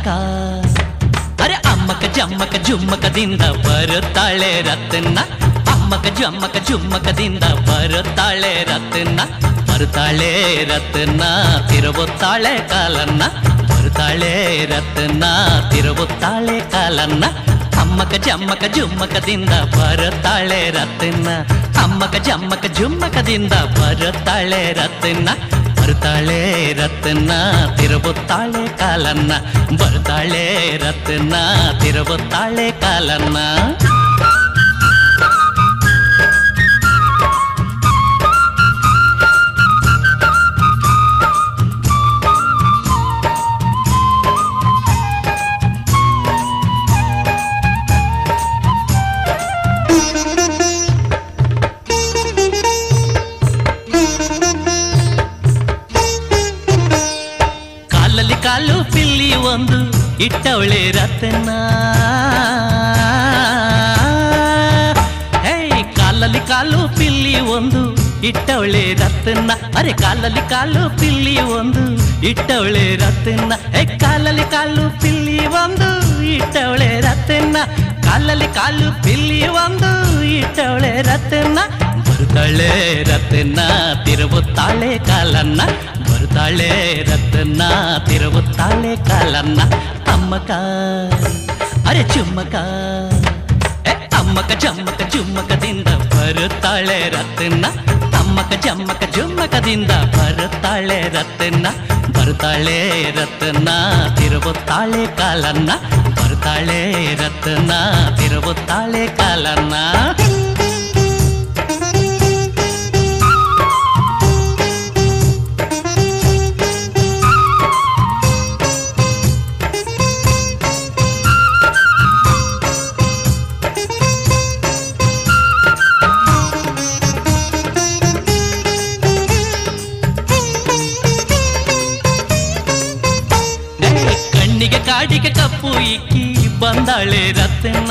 ಅಮ್ಮಕ ಅರೆ ಅಮ್ಮಕ ಜಮ್ಮಕ ಜುಮ್ಮಕದಿಂದ ಬರುತ್ತಾಳೆ ರತ್ನ ಅಮ್ಮಕ ಜಮ್ಮಕ ಜುಮ್ಮಕದಿಂದ ಬರುತ್ತಾಳೆ ರತ್ನ ಬರುತ್ತಾಳೆ ರತ್ನ ತಿರುಗುತ್ತಾಳೆ ಕಾಲನ್ನ ಬರುತ್ತಾಳೆ ರತ್ನ ತಿರುಗುತ್ತಾಳೆ ಕಾಲನ್ನ ಅಮ್ಮಕ ಜಮ್ಮಕ ಜುಮ್ಮಕದಿಂದ ಬರುತ್ತಾಳೆ ರತ್ನ ಅಮ್ಮಕ ಜಮ್ಮಕ ಜುಮ್ಮಕದಿಂದ ಬರುತ್ತಾಳೆ ರತ್ನ ಬರ್ತಾಳೆ ರತ್ನ ತಿರುಗುತ್ತಾಳೆ ಕಾಲನ್ನ ಬರ್ತಾಳೆ ರತ್ನ ತಿರುಗುತ್ತಾಳೆ ಕಾಲನ್ನ ಕಾಲಲ್ಲಿ ಕಾಲು ಪಿಲ್ಲಿ ಒಂದು ಇಟ್ಟವಳೆ ರತ್ನ ಹೇ ಕಾಲಲ್ಲಿ ಕಾಲು ಪಿಲ್ಲಿ ಒಂದು ಇಟ್ಟವಳೆ ರತ್ನ ಅರೆ ಕಾಲಲ್ಲಿ ಕಾಲು ಪಿಲ್ಲಿ ಒಂದು ಇಟ್ಟವಳೆ ರತ್ನ ಹೇ ಕಾಲಲ್ಲಿ ಕಾಲು ಪಿಲ್ಲಿ ಒಂದು ಇಟ್ಟವಳೆ ರತ್ನ ಕಾಲಲ್ಲಿ ಕಾಲು ಪಿಲ್ಲಿ ಒಂದು ಇಟ್ಟವಳೆ ರತ್ನ ಬರ್ತಾಳೆ ರತ್ನ ತಿರುಗುತ್ತಾಳೆ ಕಾಲನ್ನ ಬರ್ತಾಳೆ ರತ್ನ ತಿರುಗುತ್ತಾಳೆ ಕಾಲನ್ನ ಅಮ್ಮಕ ಅರೆ ಚುಮ್ಮಕ ಏ, ಅಮ್ಮಕ ಜಮ್ಮಕ ಜುಮ್ಮಕದಿಂದ ಬರುತ್ತಾಳೆ ರತ್ನ ಅಮ್ಮಕ ಜಮ್ಮಕ ಜುಮ್ಮಕದಿಂದ ಬರುತ್ತಾಳೆ ರತ್ನ ಬರ್ತಾಳೆ ರತ್ನ ತಿರುಗುತ್ತಾಳೆ ಕಾಲನ್ನ ಬರ್ತಾಳೆ ರತ್ನ ತಿರುಗುತ್ತಾಳೆ ಕಾಲನ್ನ ಏ, ಕಣ್ಣಿಗೆ ಕಾಡಿಗೆ ಕಪ್ಪು ಇಕ್ಕಿ ಬಂದಾಳೆ ರತ್ನ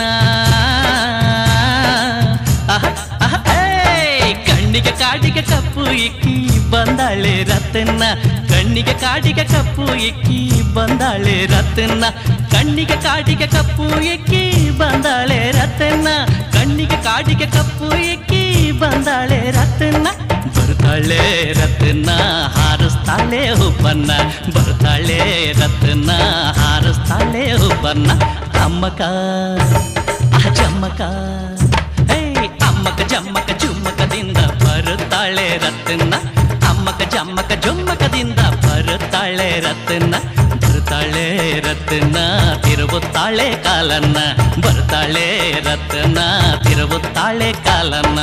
ಅಹ, ಅಹ, ಏ, ಕಣ್ಣಿಗೆ ಕಾಡಿಗೆ ಕಪ್ಪು ಇಕ್ಕಿ ಬಂದಾಳೆ ರತ್ನ ಕಣ್ಣಿಗೆ ಕಾಡಿಗೆ ಕಪ್ಪು ಇಕ್ಕಿ ಬಂದಾಳೆ ರತ್ನ ಕಣ್ಣಿಗೆ ಕಾಡಿಗೆ ಕಪ್ಪು ಇಕ್ಕಿ ಬಂದಾಳೆ ರತ್ನ ಕಣ್ಣಿಗೆ ಕಾಡಿಗೆ ಕಪ್ಪು ಇಕ್ಕಿ ಬಂದಾಳೆ ರತ್ನ ಬರ್ತಾಳೆ ರತ್ನ ಹಾರಿಸ್ತಾಳೆ ಹುಬ್ಬನ್ನ ಬರ್ತಾಳೆ ರತ್ನ ಹಾರಿಸ್ತಾಳೆ ಹುಬ್ಬನ್ನ ಅಮ್ಮಕ ಅಜಮ್ಮಕ ಹೇ ಅಮ್ಮಕ ಜಮ್ಮಕ ಜುಮ್ಮಕದಿಂದ ಬರುತ್ತಾಳೆ ರತ್ನ ಅಮ್ಮಕ ಜಮ್ಮಕ ಜುಮ್ಮಕದಿಂದ ಬರುತ್ತಾಳೆ ರತ್ನ ಬರ್ತಾಳೆ ರತ್ನ ತಿರುಗುತ್ತಾಳೆ ಕಾಲನ್ನ ಬರ್ತಾಳೆ ರತ್ನ ತಿರುಗುತ್ತಾಳೆ ಕಾಲನ್ನ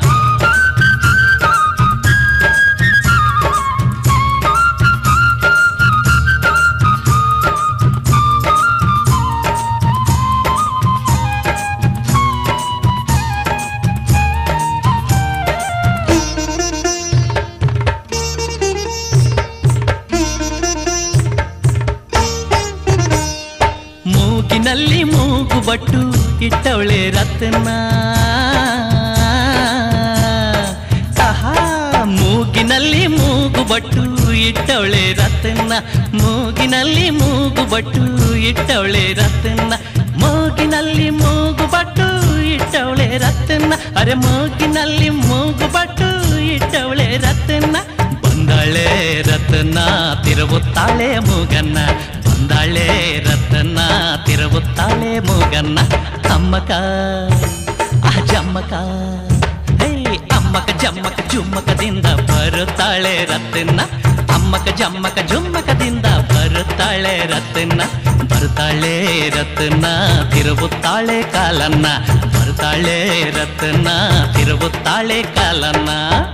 ಮೂಗಿನಲ್ಲಿ ಮೂಗು ಬಟ್ಟು ಇಟ್ಟವಳೆ ರತ್ನ ಆಹಾ ಮೂಗಿನಲ್ಲಿ ಮೂಗು ಬಟ್ಟು ಇಟ್ಟವಳೆ ರತ್ನ ಮೂಗಿನಲ್ಲಿ ಮೂಗು ಬಟ್ಟು ಇಟ್ಟವಳೆ ರತ್ನ ಮೂಗಿನಲ್ಲಿ ಮೂಗು ಬಟ್ಟು ಇಟ್ಟವಳೆ ರತ್ನ ಅರೆ ಮೂಗಿನಲ್ಲಿ ಮೂಗು ಬಟ್ಟು ಇಟ್ಟವಳೆ ರತ್ನ ಬಂದಾಳೆ ರತ್ನ ತಿರುಗುತ್ತಾಳೆ ಮೂಗನ್ನ ಬಂದಾಳೆ ರತ್ನ ತಿರುಗುತ್ತಾಳೆ ಮೂಗನ್ನ ಅಮ್ಮಕ ಅಜಮ್ಮಕ ಹೇ ಅಮ್ಮಕ ಜಮ್ಮಕ ಜುಮ್ಮಕದಿಂದ ಬರುತ್ತಾಳೆ ರತ್ನ ಅಮ್ಮಕ ಜಮ್ಮಕ ಜುಮ್ಮಕದಿಂದ ಬರುತ್ತಾಳೆ ರತ್ನ ಬರ್ತಾಳೆ ರತ್ನ ತಿರುಗುತ್ತಾಳೆ ಕಾಲನ್ನ ಬರ್ತಾಳೆ ರತ್ನ ತಿರುಗುತ್ತಾಳೆ ಕಾಲನ್ನ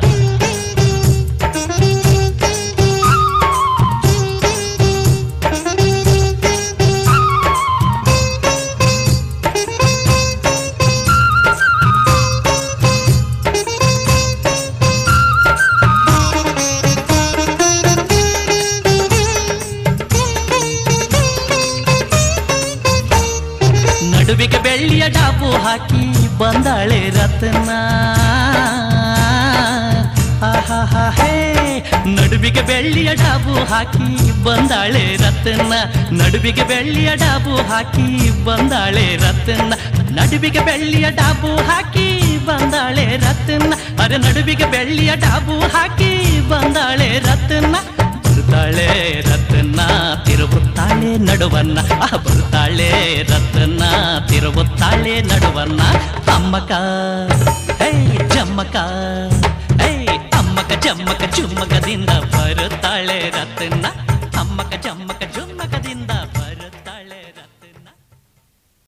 ನಡುವಿಗೆ ಬೆಳ್ಳಿಯ ಡಾಬು ಹಾಕಿ ಬಂದಾಳೆ ರತ್ನ ಆಹಾಹಾ ಹೇ ನಡುವಿಗೆ ಬೆಳ್ಳಿಯ ಡಾಬು ಹಾಕಿ ಬಂದಾಳೆ ರತ್ನ ನಡುವಿಗೆ ಬೆಳ್ಳಿಯ ಡಾಬು ಹಾಕಿ ಬಂದಾಳೆ ರತ್ನ ನಡುವಿಗೆ ಬೆಳ್ಳಿಯ ಡಾಬು ಹಾಕಿ ಬಂದಾಳೆ ರತ್ನ ಅರೆ ನಡುವಿಗೆ ಬೆಳ್ಳಿಯ ಡಾಬು ಹಾಕಿ ಬಂದಾಳೆ ರತ್ನ ಬರ್ತಾಳೆ ರತ್ನ ತಿರುಗುತ್ತಾಳೆ ನಡುವನ್ನ ಆ ಬರ್ತಾಳೆ ರತ್ನ ತಿರುಗುತ್ತಾಳೆ ನಡುವನ್ನ ಅಮ್ಮಕ ಹೇ ಜಮ್ಮಕ ಹೇ ಅಮ್ಮಕ ಜಮ್ಮಕ ಚುಮ್ಮಕದಿಂದ ಬರುತ್ತ